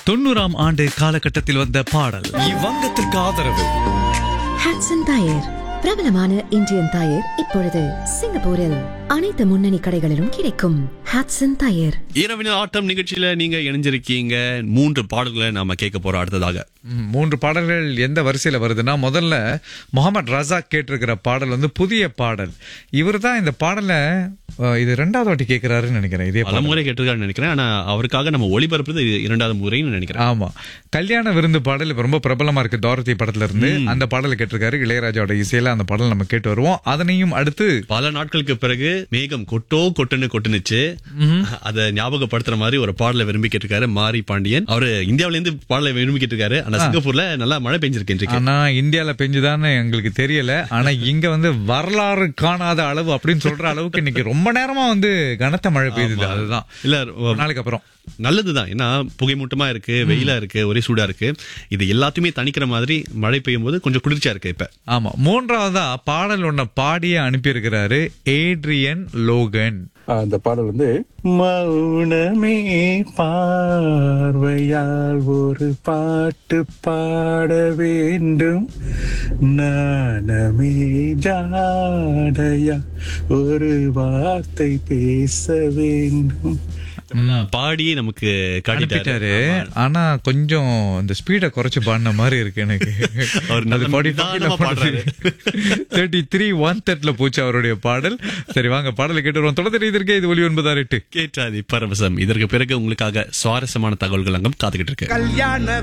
தொண்ணூறாம் ஆண்டு காலகட்டத்தில் வந்த பாடல் இவ்வங்கத்திற்கு ஆதரவு ஹாட்சன் டயர் பிரபலமான இந்தியன் டயர் இப்பொழுது சிங்கப்பூரில் அனைத்து முன்னணி கடைகளிலும் கிடைக்கும் ஹாட்சன் டயர் இரவின ஆட்டம் நிகழ்ச்சியில நீங்க இணைஞ்சிருக்கீங்க மூன்று பாடல்களை நாம கேட்க போறோம் அடுத்ததாக ம், மூன்று பாடல்கள் எந்த வரிசையில வருதுன்னா முதல்ல முகமது ரசாக் கேட்டிருக்கிற பாடல் வந்து புதிய பாடல் இவர் தான் இந்த பாடலை அஹ், இது ரெண்டாவது வாட்டி கேட்கிறாருன்னு நினைக்கிறேன் இதே பல பாடல் முறை கேட்டிருக்காருன்னு நினைக்கிறேன் ஆனா அவருக்காக நம்ம ஒளிபரப்புறது இது இரண்டாவது முறைன்னு நினைக்கிறேன் ஆமா கல்யாண விருந்து பாடல் இப்ப ரொம்ப பிரபலமா இருக்கு தாரதி படத்துல இருந்து அந்த பாடலை கேட்டிருக்காரு இளையராஜாவோட இசையில அந்த பாடல் நம்ம கேட்டு வருவோம் அதனையும் அடுத்து பல நாட்களுக்கு பிறகு மேகம் கொட்டோ கொட்டுன்னு கொட்டுனுச்சு அத ஞாபகப்படுத்துற மாதிரி ஒரு பாடலை விரும்பி கேட்டிருக்காரு மாரி பாண்டியன் அவரு இந்தியாவில இருந்து பாடலை விரும்பி கேட்டிருக்காரு ஆனா சிங்கப்பூர்ல நல்லா மழை பெஞ்சிருக்கு இன்றைக்கு ஆனா இந்தியால பெஞ்சுதான்னு எங்களுக்கு தெரியல ஆனா இங்க வந்து வரலாறு காணாத அளவு அப்படின்னு சொல்ற அளவுக்கு இன்னைக்கு ரொம்ப நேரமா வந்து கனத்த மழை பெய்யுது அதுதான் இல்ல ஒரு நாளைக்கு அப்புறம் நல்லதுதான் ஏன்னா புகைமூட்டமா இருக்கு வெயிலா இருக்கு ஒரே சூடா இருக்கு இது எல்லாத்தையுமே தணிக்கிற மாதிரி மழை பெய்யும் போது கொஞ்சம் குளிர்ச்சியா இருக்கு இப்ப ஆமா மூன்றாவதா பாடல் ஒன்ன பாடியே அனுப்பியிருக்கிறாரு ஏட்ரியன் லோகன் அந்த பாடல் வந்து மௌனமே பார்வையால் ஒரு பாட்டு பாட வேண்டும் நாணமே ஜாடையா ஒரு வார்த்தை பேச வேண்டும் பாடி நமக்கு காட்டிட்டாரு அனுப்பிட்டாரு ஆனா கொஞ்சம் இந்த ஸ்பீட குறைச்சு பாடின மாதிரி இருக்கு எனக்கு அவர் நல்ல நிதானமா பாடுறாரு. தேர்ட்டி த்ரீ ஒன் தேர்ட்ல போச்சு அவருடைய பாடல் சரி வாங்க பாடலை கேட்டு வருவோம் தொடர்ந்து இதற்கே இது ஒலி ஒன்பதாறு எட்டு கேட்டாதி பரவசம் இதற்கு பிறகு உங்களுக்காக சுவாரஸ்யமான தகவல்கள் அங்கம் காத்துக்கிட்டு இருக்கு கல்யாண